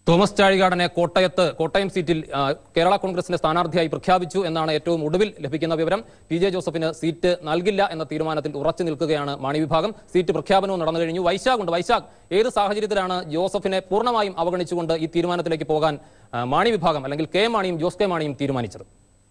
Thomas ചാഴികാടനെ കോട്ടയത്ത് കോട്ടയം സീറ്റിൽ ആ, കേരള കോൺഗ്രസിന്റെ സ്ഥാനാർത്ഥിയായി പ്രഖ്യാപിച്ചു എന്നാണ് ഏറ്റവും ഒടുവിൽ ലഭിക്കുന്ന വിവരം പി ജെ ജോസഫിന് സീറ്റ് നൽകില്ല എന്ന തീരുമാനത്തിൽ ഉറച്ചു നിൽക്കുകയാണ് മാണി വിഭാഗം സീറ്റ് പ്രഖ്യാപനവും നടന്നു കഴിഞ്ഞു വൈശാഖ് ഉണ്ട് വൈശാഖ് ഏത് സാഹചര്യത്തിലാണ് ജോസഫിനെ പൂർണ്ണമായും അവഗണിച്ചുകൊണ്ട് ഈ തീരുമാനത്തിലേക്ക് പോകാൻ ആ, മാണി വിഭാഗം അല്ലെങ്കിൽ കെ മാണിയും ജോസ് കെ മാണിയും തീരുമാനിച്ചത്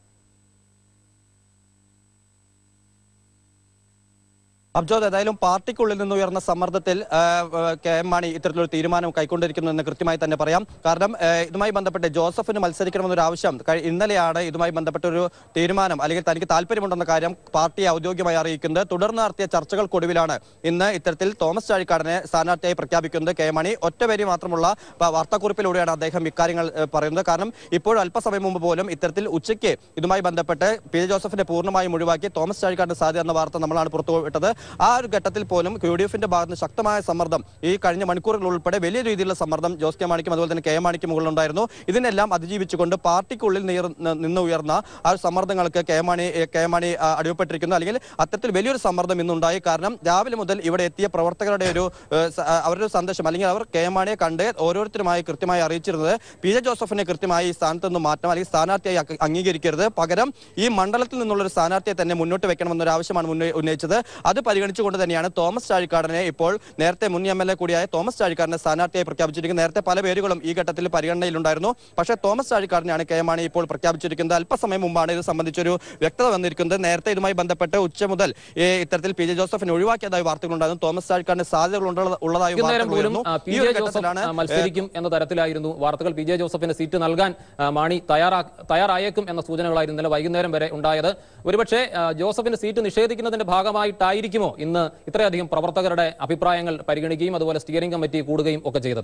അബ്ജോദ് ഏതായാലും പാർട്ടിക്കുള്ളിൽ നിന്ന് ഉയർന്ന സമ്മർദ്ദത്തിൽ ആ, ആ, കെ എം മാണി ഇത്തരത്തിലൊരു തീരുമാനം കൈക്കൊണ്ടിരിക്കുന്നു എന്ന് കൃത്യമായി തന്നെ പറയാം കാരണം ആ, ഇതുമായി ബന്ധപ്പെട്ട് ജോസഫിന് മത്സരിക്കണമെന്നൊരു ആവശ്യം കഴി- ഇന്നലെയാണ് ഇതുമായി ബന്ധപ്പെട്ട ഒരു തീരുമാനം അല്ലെങ്കിൽ തനിക്ക് താല്പര്യമുണ്ടെന്ന കാര്യം പാർട്ടി ഔദ്യോഗികമായി അറിയിക്കുന്നത് തുടർന്ന് നടത്തിയ ചർച്ചകൾക്കൊടുവിലാണ് ഇന്ന് ഇത്തരത്തിൽ തോമസ് ചാഴിക്കാടനെ സ്ഥാനാർത്ഥിയായി പ്രഖ്യാപിക്കുന്നത് കെ എം മാണി ഒറ്റവരി മാത്രമുള്ള പ- വാർത്താക്കുറിപ്പിലൂടെയാണ് അദ്ദേഹം ഇക്കാര്യങ്ങൾ ഏ, പറയുന്നത് കാരണം ഇപ്പോൾ അല്പസമയം മുമ്പ് പോലും ഇത്തരത്തിൽ ഉച്ചയ്ക്ക് ഇതുമായി ബന്ധപ്പെട്ട് പി ജെ ജോസഫിനെ പൂർണ്ണമായും ഒഴിവാക്കി തോമസ് ചാഴിക്കാടിന് സാധ്യത എന്ന വാർത്ത നമ്മളാണ് പുറത്തുവിട്ടത് ആ ഒരു ഘട്ടത്തിൽ പോലും യു ഡി എഫിന്റെ ഭാഗത്ത് നിന്ന് ശക്തമായ സമ്മർദ്ദം ഈ കഴിഞ്ഞ മണിക്കൂറുകൾ ഉൾപ്പെടെ വലിയ രീതിയിലുള്ള സമ്മർദ്ദം ജോസ് കെ മാണിക്കും അതുപോലെ തന്നെ കെ എം മാണിക്കും മുകളിലുണ്ടായിരുന്നു ഇതിനെല്ലാം അതിജീവിച്ചുകൊണ്ട് പാർട്ടിക്കുള്ളിൽ നീർ- ന- നിന്ന് ഉയർന്ന ആ ഒരു സമ്മർദ്ദങ്ങൾക്ക് കെ എം മാണി ഏ, കെ എം മാണി ആ, അടിമപ്പെട്ടിരിക്കുന്നു അല്ലെങ്കിൽ അത്തരത്തിൽ വലിയൊരു സമ്മർദ്ദം ഇന്നുണ്ടായി കാരണം രാവിലെ മുതൽ ഇവിടെ എത്തിയ പ്രവർത്തകരുടെ ഒരു ഏ, സ- ആ, അവരുടെ ഒരു സന്ദേശം അല്ലെങ്കിൽ അവർ കെ എം മാണിയെ കണ്ട് ഓരോരുത്തരുമായി കൃത്യമായി അറിയിച്ചിരുന്നത് പി ജെ ജോസഫിനെ കൃത്യമായി ഈ സ്ഥാനത്ത് നിന്ന് മാറ്റം അല്ലെങ്കിൽ സ്ഥാനാർത്ഥിയായി അക്ക- അംഗീകരിക്കരുത് പകരം ഈ മണ്ഡലത്തിൽ നിന്നുള്ള ഒരു സ്ഥാനാർത്ഥിയെ തന്നെ മുന്നോട്ട് വെക്കണമെന്നൊരു ആവശ്യമാണ് മുന്നേ ഉന്നയിച്ചത് അത് പരിഗണിച്ചുകൊണ്ട് തന്നെയാണ് തോമസ് ചാഴിക്കാടനെ ഇപ്പോൾ നേരത്തെ മുൻ എം എൽ എ കൂടിയായ തോമസ് ചാഴിക്കാടനെ സ്ഥാനാർത്ഥിയായി പ്രഖ്യാപിച്ചിരിക്കുന്നത് നേരത്തെ പല പേരുകളും ഈ ഘട്ടത്തിൽ പരിഗണനയിലുണ്ടായിരുന്നു പക്ഷേ തോമസ് ചാഴിക്കാടനെയാണ് കെ എം മാണി ഇപ്പോൾ പ്രഖ്യാപിച്ചിരിക്കുന്നത് അല്പസമയം മുമ്പാണ് ഇത് സംബന്ധിച്ചൊരു വ്യക്തത വന്നിരിക്കുന്നത് നേരത്തെ ഇതുമായി ബന്ധപ്പെട്ട് ഉച്ച മുതൽ ഈ ഇത്തരത്തിൽ പി ജെ ജോസഫിനെ ഒഴിവാക്കിയതായി വാർത്തകളുണ്ടായിരുന്നു തോമസ് ചാഴിക്കാടിന് സാധ്യതകൾ ഉള്ള- ഉള്ളതായി വൈകുന്നേരം പോലും വാർത്തകളുണ്ടായിരുന്നു. ആ, പി ഈ ജെ ഒരു ജോസഫ് ഘട്ടത്തിലാണ് ആ, മത്സരിക്കും എന്ന തരത്തിലായിരുന്നു വാർത്തകൾ പി ജെ ജോസഫിന് സീറ്റ് നൽകാൻ ആ, മാണി തയ്യാറാ തയ്യാറായേക്കും എന്ന സൂചനകളായിരുന്നു ഇന്നലെ വൈകുന്നേരം വരെ ഉണ്ടായത് ഒരുപക്ഷെ ആ, ജോസഫിന് സീറ്റ് നിഷേധിക്കുന്നതിന്റെ ഭാഗമായിട്ടായിരിക്കുമോ ഇന്ന് ഇത്രയധികം പ്രവർത്തകരുടെ അഭിപ്രായങ്ങൾ പരിഗണിക്കുകയും അതുപോലെ സ്റ്റിയറിംഗ് കമ്മിറ്റി കൂടുകയും ഒക്കെ ചെയ്തത്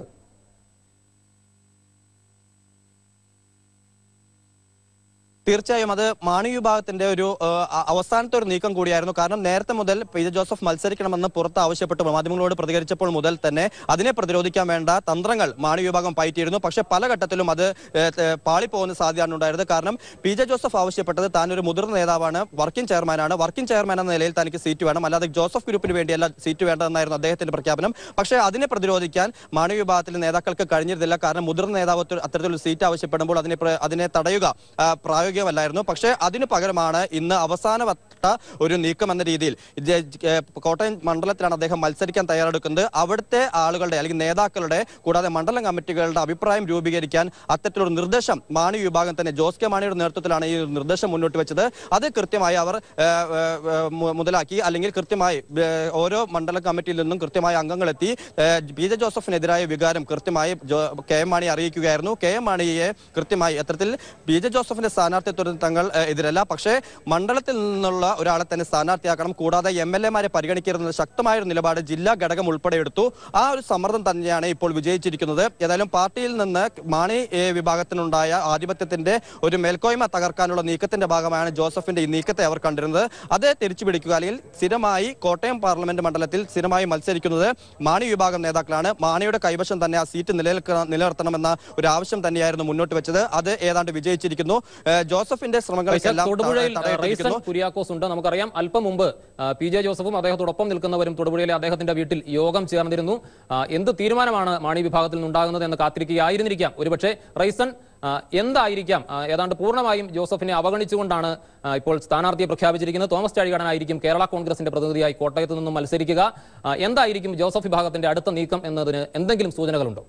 തീർച്ചയായും അത് മാണി വിഭാഗത്തിന്റെ ഒരു ആ, അ- അവസാനത്തെ ഒരു നീക്കം കൂടിയായിരുന്നു കാരണം നേരത്തെ മുതൽ പി ജെ ജോസഫ് മത്സരിക്കണമെന്ന് പുറത്ത് ആവശ്യപ്പെട്ടു മാധ്യമങ്ങളോട് പ്രതികരിച്ചപ്പോൾ മുതൽ തന്നെ അതിനെ പ്രതിരോധിക്കാൻ വേണ്ട തന്ത്രങ്ങൾ മാണി വിഭാഗം പയറ്റിയിരുന്നു പക്ഷെ പല ഘട്ടത്തിലും അത് ഏ, ഏ, പാളിപ്പോകുന്ന സാധ്യതയാണ് ഉണ്ടായിരുന്നത് കാരണം പി ജെ ജോസഫ് ആവശ്യപ്പെട്ടത് താൻ ഒരു മുതിർന്ന നേതാവാണ് വർക്കിംഗ് ചെയർമാനാണ് വർക്കിംഗ് ചെയർമാൻ എന്ന നിലയിൽ തനിക്ക് സീറ്റ് വേണം അല്ലാതെ ജോസഫ് ഗ്രൂപ്പിന് വേണ്ടിയല്ല സീറ്റ് വേണ്ടതെന്നായിരുന്നു അദ്ദേഹത്തിന്റെ പ്രഖ്യാപനം പക്ഷേ അതിനെ പ്രതിരോധിക്കാൻ മാണി വിഭാഗത്തിലെ നേതാക്കൾക്ക് കഴിഞ്ഞിരുന്നില്ല കാരണം മുതിർന്ന നേതാവ് അത്ത- അത്തരത്തിലൊരു സീറ്റ് ആവശ്യപ്പെടുമ്പോൾ അതിനെ പ്ര- അതിനെ തടയുക ആ, പ്രായോഗികമല്ലായിരുന്നു പക്ഷേ അതിനു പകരമാണ് ഇന്ന് അവസാനവട്ട ഒരു നീക്കം എന്ന രീതിയിൽ ജ- ജ- ഏ, കോട്ടയം മണ്ഡലത്തിലാണ് അദ്ദേഹം മത്സരിക്കാൻ തയ്യാറെടുക്കുന്നത് അവിടുത്തെ ആളുകളുടെ അല്ലെങ്കിൽ നേതാക്കളുടെ കൂടാതെ മണ്ഡലം കമ്മിറ്റികളുടെ അഭിപ്രായം രൂപീകരിക്കാൻ അത്തരത്തിലൊരു നിർദ്ദേശം മാണി വിഭാഗം തന്നെ ജോസ് കെ മാണിയുടെ നേതൃത്വത്തിലാണ് ഈ ഒരു നിർദ്ദേശം മുന്നോട്ട് വെച്ചത് അത് കൃത്യമായി അവർ ഏ, ഏ, ഏ, മു- മുതലാക്കി അല്ലെങ്കിൽ കൃത്യമായി ഏ, ഓരോ മണ്ഡലം കമ്മിറ്റിയിൽ നിന്നും കൃത്യമായി അംഗങ്ങളെത്തി ഏ, പി ജെ ജോസഫിനെതിരായ വികാരം കൃത്യമായി ജോ- കെ എം മാണി അറിയിക്കുകയായിരുന്നു കെ എം മാണിയെ കൃത്യമായി അത്തരത്തിൽ പി ജെ ജോസഫിന്റെ സ്ഥാനാർത്ഥിത്വത്തിന് തങ്ങൾ ഏ, എതിരല്ല പക്ഷേ മണ്ഡലത്തിൽ നിന്നുള്ള ഒരാളെ തന്നെ സ്ഥാനാർത്ഥിയാക്കണം കൂടാതെ എം എൽ എമാരെ പരിഗണിക്കരുത് ശക്തമായ ഒരു നിലപാട് ജില്ലാ ഘടകം ഉൾപ്പെടെ എടുത്തു ആ ഒരു സമ്മർദ്ദം തന്നെയാണ് ഇപ്പോൾ വിജയിച്ചിരിക്കുന്നത് ഏതായാലും പാർട്ടിയിൽ നിന്ന് മാണി ഏ, വിഭാഗത്തിനുണ്ടായ ആധിപത്യത്തിന്റെ ഒരു മേൽക്കോയ്മ തകർക്കാനുള്ള നീക്കത്തിന്റെ ഭാഗമാണ് ജോസഫിന്റെ ഈ നീക്കത്തെ അവർ കണ്ടിരുന്നത് അത് തിരിച്ചു പിടിക്കുക അല്ലെങ്കിൽ സ്ഥിരമായി കോട്ടയം പാർലമെന്റ് മണ്ഡലത്തിൽ സ്ഥിരമായി മത്സരിക്കുന്നത് മാണി വിഭാഗം നേതാക്കളാണ് മാണിയുടെ കൈവശം തന്നെ ആ സീറ്റ് നിലനിൽക്കണം നിലനിർത്തണമെന്ന ഒരു ആവശ്യം തന്നെയായിരുന്നു മുന്നോട്ട് വെച്ചത് അത് ഏതാണ്ട് വിജയിച്ചിരിക്കുന്നു ഏ, ജോസഫിന്റെ ശ്രമങ്ങൾക്കെല്ലാം തൊടുപുഴയിൽ തട- റൈസൺ തടയിട്ടിരിക്കുന്നു കുര്യാക്കോസ് ഉണ്ട് നമുക്കറിയാം അല്പം മുമ്പ് ആ, പി ജെ ജോസഫും അദ്ദേഹത്തോടൊപ്പം നിൽക്കുന്നവരും തൊടുപുഴയിലെ അദ്ദേഹത്തിന്റെ വീട്ടിൽ യോഗം ചേർന്നിരുന്നു ആ, എന്ത് തീരുമാനമാണ് മാണി വിഭാഗത്തിൽ നിന്നുണ്ടാകുന്നത് എന്ന് കാത്തിരിക്കുകയായിരുന്നിരിക്കാം ഒരുപക്ഷെ റൈസൺ ആ, എന്തായിരിക്കാം ആ, ഏതാണ്ട് പൂർണ്ണമായും ജോസഫിനെ അവഗണിച്ചുകൊണ്ടാണ് ആ, ഇപ്പോൾ സ്ഥാനാർത്ഥിയെ പ്രഖ്യാപിച്ചിരിക്കുന്നത് തോമസ് ചാഴികാടനായിരിക്കും കേരള കോൺഗ്രസിന്റെ പ്രതിനിധിയായി കോട്ടയത്ത് നിന്നും മത്സരിക്കുക ആ, എന്തായിരിക്കും ജോസഫ് വിഭാഗത്തിന്റെ അടുത്ത നീക്കം എന്നതിന് എന്തെങ്കിലും സൂചനകളുണ്ടോ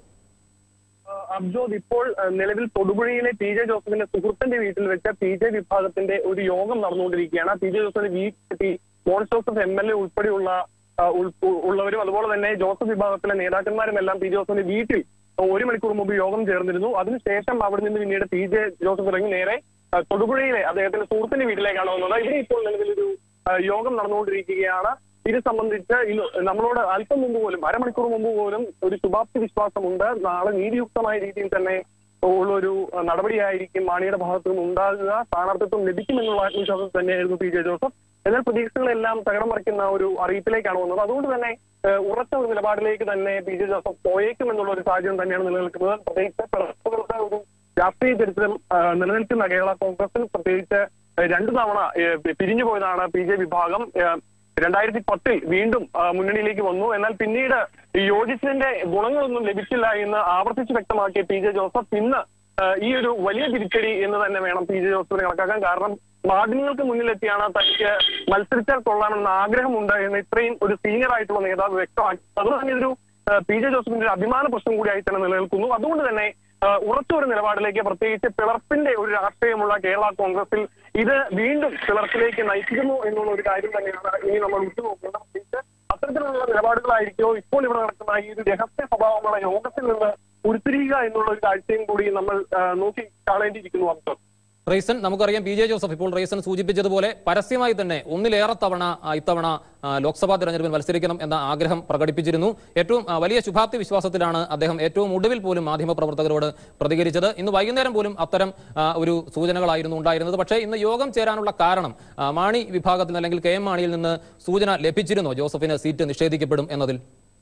അബ്ജോദ് ഇപ്പോൾ അഹ് നിലവിൽ തൊടുപുഴയിലെ പി ജെ ജോസഫിന്റെ സുഹൃത്തിന്റെ വീട്ടിൽ വെച്ച് പി ജെ വിഭാഗത്തിന്റെ ഒരു യോഗം നടന്നുകൊണ്ടിരിക്കുകയാണ് പി ജെ ജോസഫിന്റെ വീട്ടിലെത്തി Mons Joseph M L A ഉൾപ്പെടെയുള്ള അഹ് ഉൾ- ഉ- ഉള്ളവരും അതുപോലെ തന്നെ ജോസഫ് വിഭാഗത്തിലെ നേതാക്കന്മാരും എല്ലാം പി ജെ ജോസഫിന്റെ വീട്ടിൽ ഒരു മണിക്കൂർ മുമ്പ് യോഗം ചേർന്നിരുന്നു അതിനുശേഷം അവിടെ നിന്ന് പിന്നീട് പി ജെ ജോസഫ് ഇറങ്ങി നേരെ അഹ് തൊടുപുഴയിലെ അദ്ദേഹത്തിന്റെ സുഹൃത്തിന്റെ വീട്ടിലേക്കാണ് വന്നത് ഇവിടെ ഇപ്പോൾ നിലവിലൊരു അഹ് യോഗം നടന്നുകൊണ്ടിരിക്കുകയാണ് ഇത് സംബന്ധിച്ച് ഇന്ന് നമ്മളോട് അല്പം മുമ്പ് പോലും അരമണിക്കൂർ മുമ്പ് പോലും ഒരു ശുഭാപ്തി വിശ്വാസമുണ്ട് നാളെ നീതിയുക്തമായ രീതിയിൽ തന്നെ ഉള്ളൊരു അഹ് നടപടിയായിരിക്കും മാണിയുടെ ഭാഗത്തു നിന്ന് ഉണ്ടാകുക സ്ഥാനാർത്ഥിത്വം ലഭിക്കുമെന്നുള്ള ആത്മവിശ്വാസം തന്നെയായിരുന്നു പി ജെ ജോസഫ് എന്നാൽ പ്രതീക്ഷകളെല്ലാം തകടം മറിക്കുന്ന ഒരു അറിയിപ്പിലേക്കാണ് വന്നത് അതുകൊണ്ട് തന്നെ ഏഹ്, ഉറച്ച ഒരു നിലപാടിലേക്ക് തന്നെ പി ജെ ജോസഫ് പോയേക്കും എന്നുള്ള ഒരു സാഹചര്യം തന്നെയാണ് നിലനിൽക്കുന്നത് പ്രത്യേകിച്ച് പ്രവർത്തകരുടെ ഒരു രാഷ്ട്രീയ ചരിത്രം ഏഹ്, നിലനിൽക്കുന്ന കേരള കോൺഗ്രസിൽ പ്രത്യേകിച്ച് ഏഹ്, രണ്ടു തവണ ഏഹ്, പിരിഞ്ഞു പോയതാണ് പി ജെ വിഭാഗം ഏഹ്, രണ്ടായിരത്തി പത്തിൽ വീണ്ടും ആ, മുന്നണിയിലേക്ക് വന്നു എന്നാൽ പിന്നീട് ഈ യോജിച്ചതിന്റെ ഗുണങ്ങളൊന്നും ലഭിച്ചില്ല എന്ന് ആവർത്തിച്ച് വ്യക്തമാക്കിയ പി ജെ ജോസഫ് ഇന്ന് ആ, ഈ ഒരു വലിയ തിരിച്ചടി എന്ന് തന്നെ വേണം പി ജെ ജോസഫിനെ കണക്കാക്കാൻ കാരണം മാധ്യമങ്ങൾക്ക് മുന്നിലെത്തിയാണ് തനിക്ക് മത്സരിച്ചാൽ കൊള്ളാമെന്ന ആഗ്രഹമുണ്ട് എന്ന് ഇത്രയും ഒരു സീനിയർ ആയിട്ടുള്ള നേതാവ് വ്യക്തമാക്കി അതുകൊണ്ട് തന്നെ ഇതൊരു ആ, പി ജെ ജോസഫിന്റെ ഒരു അഭിമാന പ്രശ്നം കൂടിയായി തന്നെ നിലനിൽക്കുന്നു അതുകൊണ്ട് തന്നെ ആ, ഉറച്ച ഒരു നിലപാടിലേക്ക് പ്രത്യേകിച്ച് പിളർപ്പിന്റെ ഒരു രാഷ്ട്രീയമുള്ള കേരള കോൺഗ്രസിൽ ഇത് വീണ്ടും പിളർപ്പിലേക്ക് നയിക്കുന്നു എന്നുള്ള ഒരു കാര്യം തന്നെയാണ് ഇനി നമ്മൾ ഉറ്റുനോക്കേണ്ടത് പ്രത്യേകിച്ച് അത്തരത്തിലുള്ള നിലപാടുകളായിരിക്കോ ഇപ്പോൾ ഇവിടെ നടക്കുന്ന ഈ ഒരു രഹസ്യ സ്വഭാവമുള്ള യോഗത്തിൽ നിന്ന് ഉരുത്തിരിയുക എന്നുള്ള ഒരു കാഴ്ചയും കൂടി നമ്മൾ ആ, നോക്കി കാണേണ്ടിയിരിക്കുന്നു അർത്ഥം റൈസൻ നമുക്കറിയാം പി ജെ ജോസഫ് ഇപ്പോൾ റൈസൻ സൂചിപ്പിച്ചതുപോലെ പരസ്യമായി തന്നെ ഒന്നിലേറെ തവണ ആ, ഇത്തവണ ആ, ലോക്സഭാ തെരഞ്ഞെടുപ്പിൽ മത്സരിക്കണം എന്ന ആഗ്രഹം പ്രകടിപ്പിച്ചിരുന്നു ഏറ്റവും ആ, വലിയ ശുഭാപ്തി വിശ്വാസത്തിലാണ് അദ്ദേഹം ഏറ്റവും ഒടുവിൽ പോലും മാധ്യമപ്രവർത്തകരോട് പ്രതികരിച്ചത് ഇന്ന് വൈകുന്നേരം പോലും അത്തരം ആ, ഒരു സൂചനകളായിരുന്നു ഉണ്ടായിരുന്നത് പക്ഷേ ഇന്ന് യോഗം ചേരാനുള്ള കാരണം ആ, മാണി വിഭാഗത്തിൽ നിന്ന് അല്ലെങ്കിൽ കെ എം മാണിയിൽ നിന്ന് സൂചന ലഭിച്ചിരുന്നോ ജോസഫിന് സീറ്റ് നിഷേധിക്കപ്പെടും എന്നതിൽ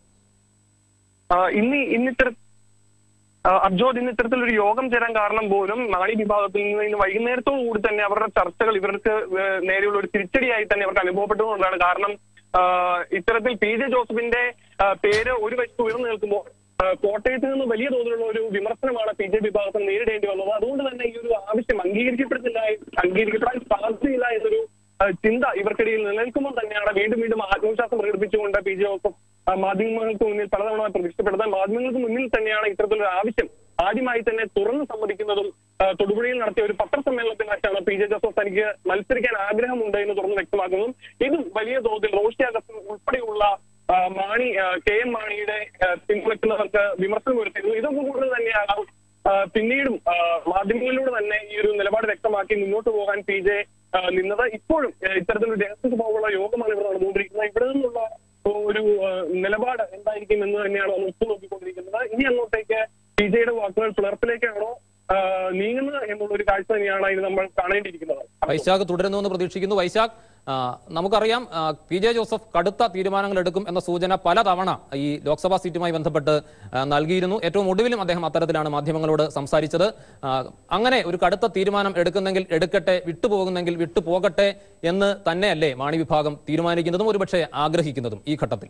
ആ, ഇന്ന് ഇന്നിത്തര ആ, അബ്ജോദ് ഇന്ന് ഇത്തരത്തിലൊരു യോഗം ചേരാൻ കാരണം പോലും നാണി വിഭാഗത്തിൽ നിന്ന് ഇന്ന് വൈകുന്നേരത്തോടു കൂടി തന്നെ അവരുടെ ചർച്ചകൾ ഇവർക്ക് ഏഹ്, നേരെയുള്ള ഒരു തിരിച്ചടിയായി തന്നെ അവർക്ക് അനുഭവപ്പെട്ടതുകൊണ്ടാണ് കാരണം ആ, ഇത്തരത്തിൽ പി ജെ ജോസഫിന്റെ ആ, പേര് ഒരു വശത്ത് ഉയർന്നു നിൽക്കുമ്പോൾ ആ, കോട്ടയത്ത് നിന്ന് വലിയ തോതിലുള്ള ഒരു വിമർശനമാണ് പി ജെ വിഭാഗത്തിൽ നേരിടേണ്ടി വന്നത് അതുകൊണ്ട് തന്നെ ഈ ഒരു ആവശ്യം അംഗീകരിക്കപ്പെടുന്നില്ല അംഗീകരിക്കപ്പെടാൻ സാധ്യതയില്ല എന്നൊരു ആ, ചിന്ത ഇവർക്കിടയിൽ നിലനിൽക്കുമ്പോൾ തന്നെയാണ് വീണ്ടും വീണ്ടും ആത്മവിശ്വാസം പ്രകടിപ്പിച്ചുകൊണ്ട് പി ജെ ജോസഫ് ആ, മാധ്യമങ്ങൾക്ക് മുന്നിൽ പലതവണ പ്രതിഷ്ഠപ്പെടുത്താൻ മാധ്യമങ്ങൾക്ക് മുന്നിൽ തന്നെയാണ് ഇത്തരത്തിലൊരു ആവശ്യം ആദ്യമായി തന്നെ തുറന്നു സമ്മതിക്കുന്നതും ആ, തൊടുപുഴയിൽ നടത്തിയ ഒരു പത്രസമ്മേളനത്തിൽ വെച്ചാണ് പി ജെ ജോസഫ് തനിക്ക് മത്സരിക്കാൻ ആഗ്രഹമുണ്ട് എന്ന് തുറന്ന് വ്യക്തമാക്കുന്നതും ഇതും വലിയ തോതിൽ റോഷി അഗസ്റ്റിൻ ഉൾപ്പെടെയുള്ള ആ, മാണി ആ, കെ എം മാണിയുടെ ആ, പിന്തുണയ്ക്കുന്നവർക്ക് വിമർശനം ഉയർത്തിയിരുന്നു ഇതൊക്കെ കൂടുതൽ തന്നെയാണ് ആ, പിന്നീടും ആ, മാധ്യമങ്ങളിലൂടെ തന്നെ ഈ ഒരു നിലപാട് വ്യക്തമാക്കി മുന്നോട്ട് പോകാൻ പി ജെ ആ, നിന്നത് ഇപ്പോഴും ആ, ഇത്തരത്തിലൊരു രഹസ്യ സ്വഭാവമുള്ള യോഗമാണ് ഇവിടെ നടന്നുകൊണ്ടിരിക്കുന്നത് ഇവിടെ നിന്നുള്ള ഒരു ആ, നിലപാട് എന്തായിരിക്കും എന്ന് തന്നെയാണ് നമ്മൾ ഉറ്റുനോക്കിക്കൊണ്ടിരിക്കുന്നത് ഇനി അങ്ങോട്ടേക്ക് പി ജെയുടെ വാക്കുകൾ പിളർപ്പിലേക്കാണോ ആ, നീങ്ങുന്നത് എന്നുള്ള ഒരു കാഴ്ച തന്നെയാണ് ഇതിന് നമ്മൾ കാണേണ്ടിയിരിക്കുന്നത് വൈശാഖ് തുടരുന്നുവെന്ന് പ്രതീക്ഷിക്കുന്നു വൈശാഖ് ആ, നമുക്കറിയാം ആ, പി ജെ ജോസഫ് കടുത്ത തീരുമാനങ്ങൾ എടുക്കും എന്ന സൂചന പലതവണ ഈ ലോക്സഭാ സീറ്റുമായി ബന്ധപ്പെട്ട് ആ, നൽകിയിരുന്നു ഏറ്റവും ഒടുവിലും അദ്ദേഹം അത്തരത്തിലാണ് മാധ്യമങ്ങളോട് സംസാരിച്ചത് ആ, അങ്ങനെ ഒരു കടുത്ത തീരുമാനം എടുക്കുന്നെങ്കിൽ എടുക്കട്ടെ വിട്ടുപോകുന്നെങ്കിൽ വിട്ടുപോകട്ടെ എന്ന് തന്നെയല്ലേ മാണി വിഭാഗം തീരുമാനിക്കുന്നതും ഒരുപക്ഷെ ആഗ്രഹിക്കുന്നതും ഈ ഘട്ടത്തിൽ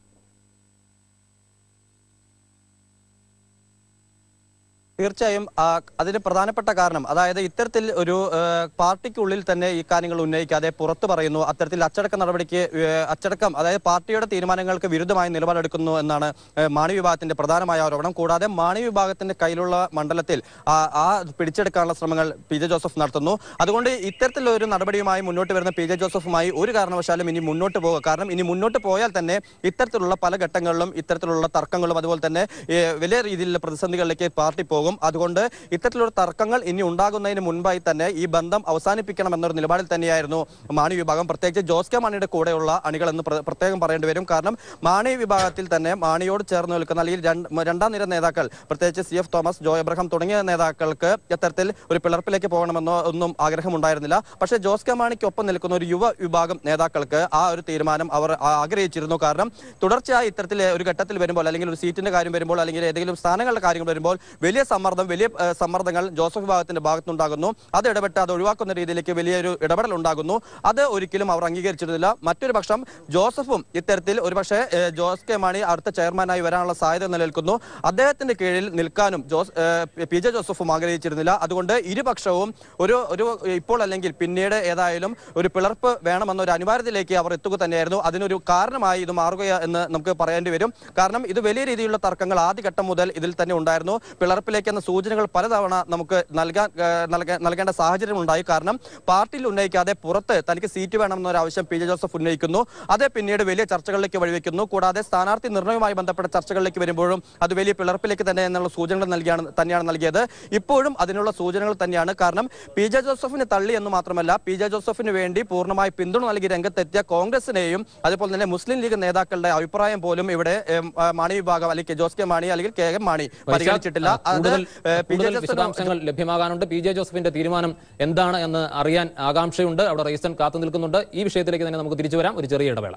തീർച്ചയായും ആ, അതിന് പ്രധാനപ്പെട്ട കാരണം അതായത് ഇത്തരത്തിൽ ഒരു ആ, പാർട്ടിക്കുള്ളിൽ തന്നെ ഈ കാര്യങ്ങൾ ഉന്നയിക്കാതെ പുറത്തു പറയുന്നു അത്തരത്തിൽ അച്ചടക്ക നടപടിക്ക് ഏ, അച്ചടക്കം അതായത് പാർട്ടിയുടെ തീരുമാനങ്ങൾക്ക് വിരുദ്ധമായി നിലപാടെടുക്കുന്നു എന്നാണ് ഏ, മാണി വിഭാഗത്തിന്റെ പ്രധാനമായ ആരോപണം കൂടാതെ മാണി വിഭാഗത്തിന്റെ കയ്യിലുള്ള മണ്ഡലത്തിൽ ആ ആ പിടിച്ചെടുക്കാനുള്ള ശ്രമങ്ങൾ പി ജെ ജോസഫ് നടത്തുന്നു അതുകൊണ്ട് ഇത്തരത്തിലൊരു നടപടിയുമായി മുന്നോട്ട് വരുന്ന പി ജെ ജോസഫുമായി ഒരു കാരണവശാലും ഇനി മുന്നോട്ട് പോകുക കാരണം ഇനി മുന്നോട്ട് പോയാൽ തന്നെ ഇത്തരത്തിലുള്ള പല ഘട്ടങ്ങളിലും ഇത്തരത്തിലുള്ള തർക്കങ്ങളും അതുപോലെ തന്നെ ഏ, വലിയ രീതിയിലുള്ള പ്രതിസന്ധികളിലേക്ക് പാർട്ടി പോകും അതുകൊണ്ട് ഇത്തരത്തിലുള്ള തർക്കങ്ങൾ ഇനി ഉണ്ടാകുന്നതിന് മുൻപായി തന്നെ ഈ ബന്ധം അവസാനിപ്പിക്കണം എന്നൊരു നിലപാടിൽ തന്നെയായിരുന്നു മാണി വിഭാഗം പ്രത്യേകിച്ച് ജോസ് കെ മാണിയുടെ കൂടെയുള്ള അണികൾ എന്ന് പ്ര- പ്രത്യേകം പറയേണ്ടി വരും കാരണം മാണി വിഭാഗത്തിൽ തന്നെ മാണിയോട് ചേർന്ന് നിൽക്കുന്ന അല്ലെങ്കിൽ രണ്ട്- രണ്ടാം നിര നേതാക്കൾ പ്രത്യേകിച്ച് സി എഫ് തോമസ് ജോ എബ്രഹാം തുടങ്ങിയ നേതാക്കൾക്ക് ഇത്തരത്തിൽ ഒരു പിളർപ്പിലേക്ക് പോകണമെന്നോ ഒന്നും ആഗ്രഹമുണ്ടായിരുന്നില്ല പക്ഷേ ജോസ് കെ മാണിക്കൊപ്പം നിൽക്കുന്ന ഒരു യുവ വിഭാഗം നേതാക്കൾക്ക് ആ ഒരു തീരുമാനം അവർ ആ- ആഗ്രഹിച്ചിരുന്നു കാരണം തുടർച്ചയായി ഇത്തരത്തിൽ ഒരു ഘട്ടത്തിൽ വരുമ്പോൾ അല്ലെങ്കിൽ ഒരു സീറ്റിന്റെ കാര്യം വരുമ്പോൾ അല്ലെങ്കിൽ ഏതെങ്കിലും സ്ഥാനങ്ങളുടെ കാര്യങ്ങൾ വരുമ്പോൾ വലിയ സമ്മർദ്ദം വലിയ ഏഹ്, സമ്മർദ്ദങ്ങൾ ജോസഫ് വിഭാഗത്തിന്റെ ഭാഗത്തുനിന്നുണ്ടാകുന്നു അത് ഇടപെട്ട് അത് ഒഴിവാക്കുന്ന രീതിയിലേക്ക് വലിയൊരു ഇടപെടൽ ഉണ്ടാകുന്നു അത് ഒരിക്കലും അവർ അംഗീകരിച്ചിരുന്നില്ല മറ്റൊരു പക്ഷം ജോസഫും ഇത്തരത്തിൽ ഒരുപക്ഷെ ഏഹ്, ജോസ് കെ മാണി അടുത്ത ചെയർമാനായി വരാനുള്ള സാധ്യത നിലനിൽക്കുന്നു അദ്ദേഹത്തിന്റെ കീഴിൽ നിൽക്കാനും ജോസ് ഏഹ്, പി ജെ ജോസഫും ആഗ്രഹിച്ചിരുന്നില്ല അതുകൊണ്ട് ഇരുപക്ഷവും ഒരു ഒരു ഇപ്പോൾ അല്ലെങ്കിൽ പിന്നീട് ഏതായാലും ഒരു പിളർപ്പ് വേണമെന്ന ഒരു അനിവാര്യതയിലേക്ക് അവർ എത്തുക തന്നെയായിരുന്നു അതിനൊരു കാരണമായി ഇത് മാറുക എന്ന് നമുക്ക് പറയേണ്ടി വരും കാരണം ഇത് വലിയ രീതിയിലുള്ള തർക്കങ്ങൾ ആദ്യഘട്ടം മുതൽ ഇതിൽ തന്നെ ഉണ്ടായിരുന്നു പിളർപ്പിലേക്ക് എന്ന സൂചനകൾ പലതവണ നമുക്ക് നൽകാൻ ഏഹ്, നൽകാൻ നൽകേണ്ട സാഹചര്യം ഉണ്ടായി കാരണം പാർട്ടിയിൽ ഉന്നയിക്കാതെ പുറത്ത് തനിക്ക് സീറ്റ് വേണമെന്നൊരു ആവശ്യം പി ജെ ജോസഫ് ഉന്നയിക്കുന്നു അത് പിന്നീട് വലിയ ചർച്ചകളിലേക്ക് വഴിവെക്കുന്നു കൂടാതെ സ്ഥാനാർത്ഥി നിർണയവുമായി ബന്ധപ്പെട്ട ചർച്ചകളിലേക്ക് വരുമ്പോഴും അത് വലിയ പിളർപ്പിലേക്ക് തന്നെ എന്നുള്ള സൂചനകൾ നൽകിയാണ് തന്നെയാണ് നൽകിയത് ഇപ്പോഴും അതിനുള്ള സൂചനകൾ തന്നെയാണ് കാരണം പി ജെ ജോസഫിന് തള്ളി എന്ന് മാത്രമല്ല പി ജെ ജോസഫിന് വേണ്ടി പൂർണ്ണമായി പിന്തുണ നൽകി രംഗത്തെത്തിയ കോൺഗ്രസിനെയും അതുപോലെ തന്നെ മുസ്ലിം ലീഗ് നേതാക്കളുടെ അഭിപ്രായം പോലും ഇവിടെ ഏം, ആ, മാണി വിഭാഗം അല്ലെങ്കിൽ ജോസ് കെ മാണി അല്ലെങ്കിൽ കെ എം മാണി പരിഗണിച്ചിട്ടില്ല ആ, അത് കൂടുതൽ ഏ, പി ജെ കൂടുതൽ ജോസഫ് വിശദാംശങ്ങൾ ലഭ്യമാകാനുണ്ട് പി ജെ ജോസഫിന്റെ തീരുമാനം എന്താണ് എന്ന് അറിയാൻ ആകാംക്ഷയുണ്ട് അവിടെ റീസൺ കാത്തു നിൽക്കുന്നുണ്ട് ഈ വിഷയത്തിലേക്ക് തന്നെ നമുക്ക് തിരിച്ചു വരാം ഒരു ചെറിയ ഇടവേള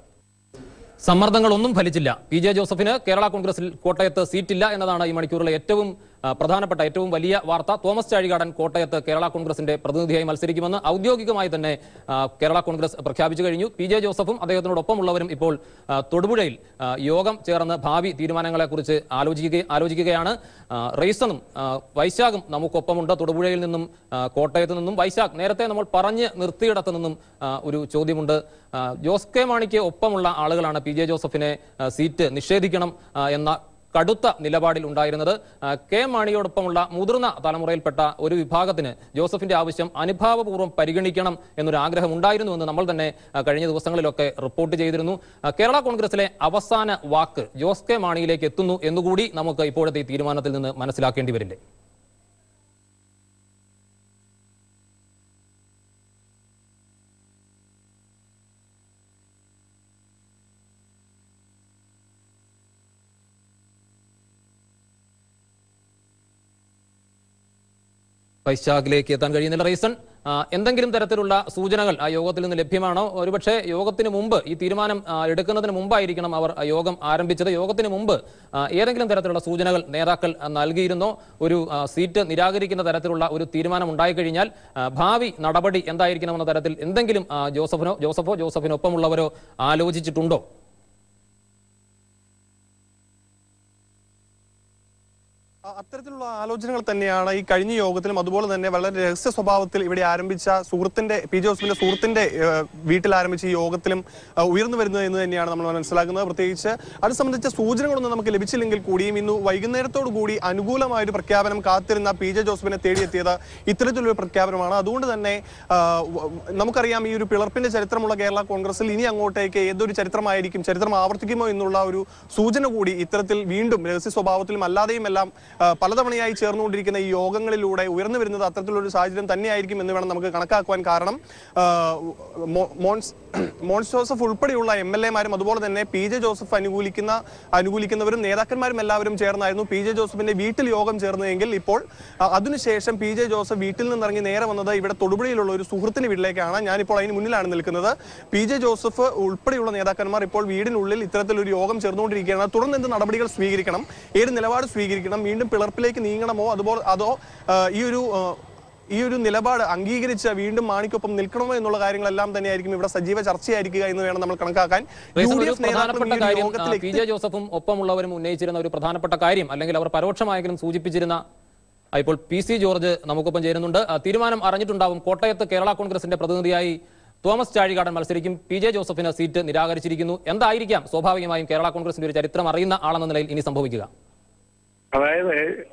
സമ്മർദ്ദങ്ങളൊന്നും ഫലിച്ചില്ല പി ജെ ജോസഫിന് കേരള കോൺഗ്രസിൽ കോട്ടയത്ത് സീറ്റില്ല എന്നതാണ് ഈ മണിക്കൂറിലെ ഏറ്റവും ആ, പ്രധാനപ്പെട്ട ഏറ്റവും വലിയ വാർത്ത തോമസ് ചാഴികാടൻ കോട്ടയത്ത് കേരള കോൺഗ്രസിന്റെ പ്രതിനിധിയായി മത്സരിക്കുമെന്ന് ഔദ്യോഗികമായി തന്നെ ആ, കേരള കോൺഗ്രസ് പ്രഖ്യാപിച്ചു കഴിഞ്ഞു പി ജെ ജോസഫും അദ്ദേഹത്തിനോടൊപ്പമുള്ളവരും ഇപ്പോൾ ആ, തൊടുപുഴയിൽ ആ, യോഗം ചേർന്ന് ഭാവി തീരുമാനങ്ങളെക്കുറിച്ച് ആലോചിക്കുക ആലോചിക്കുകയാണ് ആ, റെയ്സണും ആ, വൈശാഖും നമുക്കൊപ്പമുണ്ട് തൊടുപുഴയിൽ നിന്നും ആ, കോട്ടയത്ത് നിന്നും വൈശാഖ് നേരത്തെ നമ്മൾ പറഞ്ഞ് നിർത്തിയിടത്ത് നിന്നും ആ, ഒരു ചോദ്യമുണ്ട് ആ, ജോസ് കെ മാണിക്ക് ഒപ്പമുള്ള ആളുകളാണ് പി ജെ ജോസഫിനെ ആ, സീറ്റ് നിഷേധിക്കണം ആ, എന്ന കടുത്ത നിലപാടിൽ ഉണ്ടായിരുന്നത് ആ, കെ മാണിയോടൊപ്പമുള്ള മുതിർന്ന തലമുറയിൽപ്പെട്ട ഒരു വിഭാഗത്തിന് ജോസഫിന്റെ ആവശ്യം അനുഭാവപൂർവ്വം പരിഗണിക്കണം എന്നൊരു ആഗ്രഹം ഉണ്ടായിരുന്നുവെന്ന് നമ്മൾ തന്നെ ആ, കഴിഞ്ഞ ദിവസങ്ങളിലൊക്കെ റിപ്പോർട്ട് ചെയ്തിരുന്നു ആ, കേരള കോൺഗ്രസിലെ അവസാന വാക്ക് ജോസ് കെ മാണിയിലേക്ക് എത്തുന്നു എന്നുകൂടി നമുക്ക് ഇപ്പോഴത്തെ ഈ തീരുമാനത്തിൽ നിന്ന് മനസ്സിലാക്കേണ്ടി വരില്ലേ വൈശാഖിലേക്ക് എത്താൻ കഴിയുന്നില്ല റീസൺ ആ, എന്തെങ്കിലും തരത്തിലുള്ള സൂചനകൾ ആ യോഗത്തിൽ നിന്ന് ലഭ്യമാണോ ഒരുപക്ഷെ യോഗത്തിന് മുമ്പ് ഈ തീരുമാനം ആ, എടുക്കുന്നതിന് മുമ്പായിരിക്കണം അവർ ആ യോഗം ആരംഭിച്ചത് യോഗത്തിന് മുമ്പ് ആ, ഏതെങ്കിലും തരത്തിലുള്ള സൂചനകൾ നേതാക്കൾ ആ, നൽകിയിരുന്നോ ഒരു ആ, സീറ്റ് നിരാകരിക്കുന്ന തരത്തിലുള്ള ഒരു തീരുമാനം ഉണ്ടായിക്കഴിഞ്ഞാൽ ആ, ഭാവി നടപടി എന്തായിരിക്കണമെന്ന തരത്തിൽ എന്തെങ്കിലും ആ, ജോസഫിനോ ജോസഫോ ജോസഫിനൊപ്പമുള്ളവരോ ആലോചിച്ചിട്ടുണ്ടോ ആ, അത്തരത്തിലുള്ള ആലോചനകൾ തന്നെയാണ് ഈ കഴിഞ്ഞ യോഗത്തിലും അതുപോലെ തന്നെ വളരെ രഹസ്യ സ്വഭാവത്തിൽ ഇവിടെ ആരംഭിച്ച സുഹൃത്തിന്റെ പി ജോസഫിന്റെ സുഹൃത്തിന്റെ ഏഹ്, വീട്ടിൽ ആരംഭിച്ച ഈ യോഗത്തിലും ആ, ഉയർന്നു വരുന്നത് എന്ന് തന്നെയാണ് നമ്മൾ മനസ്സിലാക്കുന്നത് പ്രത്യേകിച്ച് അത് സംബന്ധിച്ച സൂചനകളൊന്നും നമുക്ക് ലഭിച്ചില്ലെങ്കിൽ കൂടിയും ഇന്ന് വൈകുന്നേരത്തോടു കൂടി അനുകൂലമായ ഒരു പ്രഖ്യാപനം കാത്തിരുന്ന പി ജെ ജോസഫിനെ തേടിയെത്തിയത് ഇത്തരത്തിലൊരു പ്രഖ്യാപനമാണ് അതുകൊണ്ട് തന്നെ ആ, വ- നമുക്കറിയാം ഈ ഒരു പിളർപ്പിന്റെ ചരിത്രമുള്ള കേരള കോൺഗ്രസിൽ ഇനി അങ്ങോട്ടേക്ക് ഏതൊരു ചരിത്രമായിരിക്കും ചരിത്രം ആവർത്തിക്കുമോ എന്നുള്ള ഒരു സൂചന കൂടി ഇത്തരത്തിൽ വീണ്ടും രഹസ്യ സ്വഭാവത്തിലും അല്ലാതെയും എല്ലാം ആ, പലതവണയായി ചേർന്നുകൊണ്ടിരിക്കുന്ന ഈ യോഗങ്ങളിലൂടെ ഉയർന്നു വരുന്നത് അത്തരത്തിലുള്ള സാഹചര്യം തന്നെയായിരിക്കും എന്ന് വേണം നമുക്ക് കണക്കാക്കുവാൻ കാരണം ആ, മോ- മോൻസ് മോൻസ് ജോസഫ് ഉൾപ്പെടെയുള്ള എം എൽ എമാരും അതുപോലെ തന്നെ പി ജെ ജോസഫ് അനുകൂലിക്കുന്ന അനുകൂലിക്കുന്നവരും നേതാക്കന്മാരും എല്ലാവരും ചേർന്നായിരുന്നു പി ജെ ജോസഫിന്റെ വീട്ടിൽ യോഗം ചേർന്നതെങ്കിൽ ഇപ്പോൾ ആ, അതിനുശേഷം പി ജെ ജോസഫ് വീട്ടിൽ നിന്നിറങ്ങി നേരെ വന്നത് ഇവിടെ തൊടുപുഴയിലുള്ള ഒരു സുഹൃത്തിന്റെ വീട്ടിലേക്കാണ് ഞാനിപ്പോൾ അതിന് മുന്നിലാണ് നിൽക്കുന്നത് പി ജെ ജോസഫ് ഉൾപ്പെടെയുള്ള നേതാക്കന്മാർ ഇപ്പോൾ വീടിനുള്ളിൽ ഇത്തരത്തിലൊരു യോഗം ചേർന്നുകൊണ്ടിരിക്കുകയാണ് തുടർന്ന് എന്ത് നടപടികൾ സ്വീകരിക്കണം ഏത് നിലപാട് സ്വീകരിക്കണം വീണ്ടും പിളർപ്പിലേക്ക് നീങ്ങണമോ അതുപോലെ അതോ ആ, ഈ ഒരു ആ, ഈ ഒരു നിലപാട് അംഗീകരിച്ച് വീണ്ടും മാണിക്കൊപ്പം നിൽക്കണമോ എന്നുള്ള കാര്യങ്ങളെല്ലാം തന്നെയായിരിക്കും ഇവിടെ സജീവ ചർച്ചയായിരിക്കുക എന്ന് വേണം നമ്മൾ കണക്കാക്കാൻ റീസൺ യു ഡി ഒരു എഫ് നേതാക്കളും പ്രധാനപ്പെട്ട ഈ ഒരു കാര്യം ആ, യോഗത്തിലേക്ക് പി ജെ ജോസഫും ഒപ്പമുള്ളവരും ഉന്നയിച്ചിരുന്ന ഒരു പ്രധാനപ്പെട്ട കാര്യം അല്ലെങ്കിൽ അവർ പരോക്ഷമായെങ്കിലും സൂചിപ്പിച്ചിരുന്ന ആ, ഇപ്പോൾ പി സി ജോർജ് നമുക്കൊപ്പം ചേരുന്നുണ്ട് ആ, തീരുമാനം അറിഞ്ഞിട്ടുണ്ടാവും കോട്ടയത്ത് കേരള കോൺഗ്രസിന്റെ പ്രതിനിധിയായി തോമസ് ചാഴികാടൻ മത്സരിക്കും പി ജെ ജോസഫിന് സീറ്റ് നിരാകരിച്ചിരിക്കുന്നു എന്തായിരിക്കാം സ്വാഭാവികമായും കേരള കോൺഗ്രസിന്റെ ഒരു ചരിത്രം അറിയുന്ന ആളെന്ന നിലയിൽ ഇനി സംഭവിക്കുക അതായത്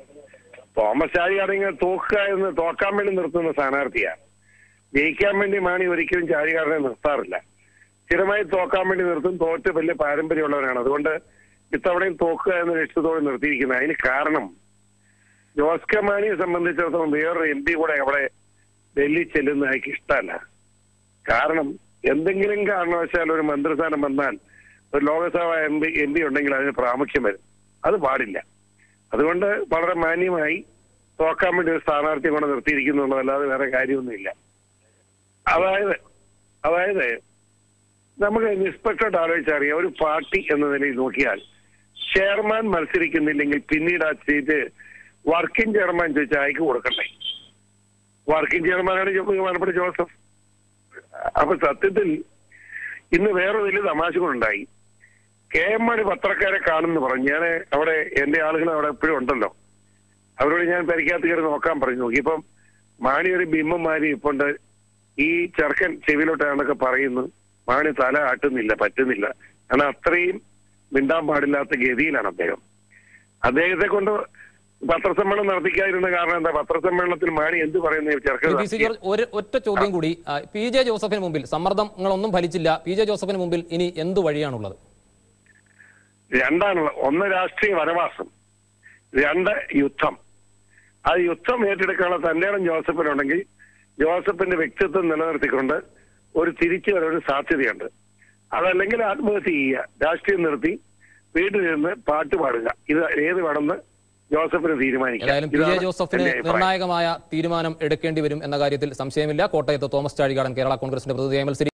തോമസ് ചാഴികാരങ്ങൾ തോക്കുക എന്ന് തോക്കാൻ വേണ്ടി നിർത്തുന്ന സ്ഥാനാർത്ഥിയാണ് ജയിക്കാൻ വേണ്ടി മാണി ഒരിക്കലും ചാഴികാരനെ നിർത്താറില്ല സ്ഥിരമായി തോക്കാൻ വേണ്ടി നിർത്തും തോറ്റ് വലിയ പാരമ്പര്യമുള്ളവരാണ് അതുകൊണ്ട് ഇത്തവണയും തോക്കുക എന്ന ലക്ഷ്യത്തോടെ നിർത്തിയിരിക്കുന്നത് അതിന് കാരണം ജോസ് കെ മാണിയെ സംബന്ധിച്ചിടത്തോളം വേറൊരു എം പി കൂടെ അവിടെ ഡൽഹി ചെല്ലുന്ന അയാൾക്ക് ഇഷ്ടമല്ല കാരണം എന്തെങ്കിലും കാരണവശാൽ ഒരു മന്ത്രിസ്ഥാനം വന്നാൽ ഒരു Lok Sabha M P M P ഉണ്ടെങ്കിൽ അതിന് പ്രാമുഖ്യം വരും അത് പാടില്ല അതുകൊണ്ട് വളരെ മാന്യമായി തോക്കാൻ വേണ്ടി ഒരു സ്ഥാനാർത്ഥിയെ കൊണ്ട് നിർത്തിയിരിക്കുന്നു എന്നുള്ളതല്ലാതെ വേറെ കാര്യമൊന്നുമില്ല അതായത് അതായത് നമുക്ക് നിഷ്പക്ഷമായിട്ട് ആലോചിച്ചറിയാം ഒരു പാർട്ടി എന്ന നിലയിൽ നോക്കിയാൽ ചെയർമാൻ മത്സരിക്കുന്നില്ലെങ്കിൽ പിന്നീട് ആ സീറ്റ് വർക്കിംഗ് ചെയർമാൻ ചോദിച്ചാൽ അയക്ക് കൊടുക്കണ്ടേ വർക്കിംഗ് ചെയർമാനാണ് ജോ- ബഹുമാനപ്പെട്ട ജോസഫ് അപ്പൊ സത്യത്തിൽ ഇന്ന് വേറെ വലിയ തമാശ കൊണ്ടുണ്ടായി കെ എം മാണി പത്രക്കാരെ കാണുന്നു പറഞ്ഞു ഞാൻ അവിടെ എന്റെ ആളുകൾ അവിടെ എപ്പോഴും ഉണ്ടല്ലോ അവരോട് ഞാൻ പരിക്കകത്ത് കയറി നോക്കാൻ പറഞ്ഞു നോക്കിയപ്പം മാണി ഒരു ബിംബം മാരി ഇപ്പോണ്ട് ഈ ചെറുക്കൻ ചെവിയിലോട്ടാണൊക്കെ പറയുന്നു മാണി തല ആട്ടുന്നില്ല പറ്റുന്നില്ല കാരണം അത്രയും മിണ്ടാൻ പാടില്ലാത്ത ഗതിയിലാണ് അദ്ദേഹം അദ്ദേഹത്തെ കൊണ്ട് പത്രസമ്മേളനം നടത്തിക്കാതിരുന്ന കാരണം എന്താ പത്രസമ്മേളനത്തിൽ മാണി എന്ത് പറയുന്നു ചെറുക്കൻ പി സി ജോർജ് ഒരു ഒറ്റ ചോദ്യം കൂടി ആ, പി ജെ ജോസഫിന് മുമ്പിൽ സമ്മർദ്ദങ്ങളൊന്നും ഫലിച്ചില്ല പി ജെ ജോസഫിന് മുമ്പിൽ ഇനി എന്ത് വഴിയാണുള്ളത് രണ്ടാണുള്ളത് ഒന്ന് രാഷ്ട്രീയ വനവാസം രണ്ട് യുദ്ധം ആ യുദ്ധം ഏറ്റെടുക്കാനുള്ള തന്റെ ഇടം ജോസഫിനുണ്ടെങ്കിൽ ജോസഫിന്റെ വ്യക്തിത്വം നിലനിർത്തിക്കൊണ്ട് ഒരു തിരിച്ചു വരവിന് സാധ്യതയുണ്ട് അതല്ലെങ്കിൽ ആത്മഹത്യ ചെയ്യുക രാഷ്ട്രീയം നിർത്തി വീട്ടിലിരുന്ന് പാട്ട് പാടുക ഇത് ഏത് വേണമെന്ന് ജോസഫിന് തീരുമാനിക്കാം ഏതായാലും പി ജെ ഇതാണ് ജോസഫിന് എന്റെ അഭിപ്രായം. നിർണായകമായ തീരുമാനം എടുക്കേണ്ടി വരും എന്ന കാര്യത്തിൽ സംശയമില്ല കോട്ടയത്ത് തോമസ് ചാഴികാടൻ കേരള കോൺഗ്രസിന്റെ പ്രതിനിധിയായി മത്സരിക്കും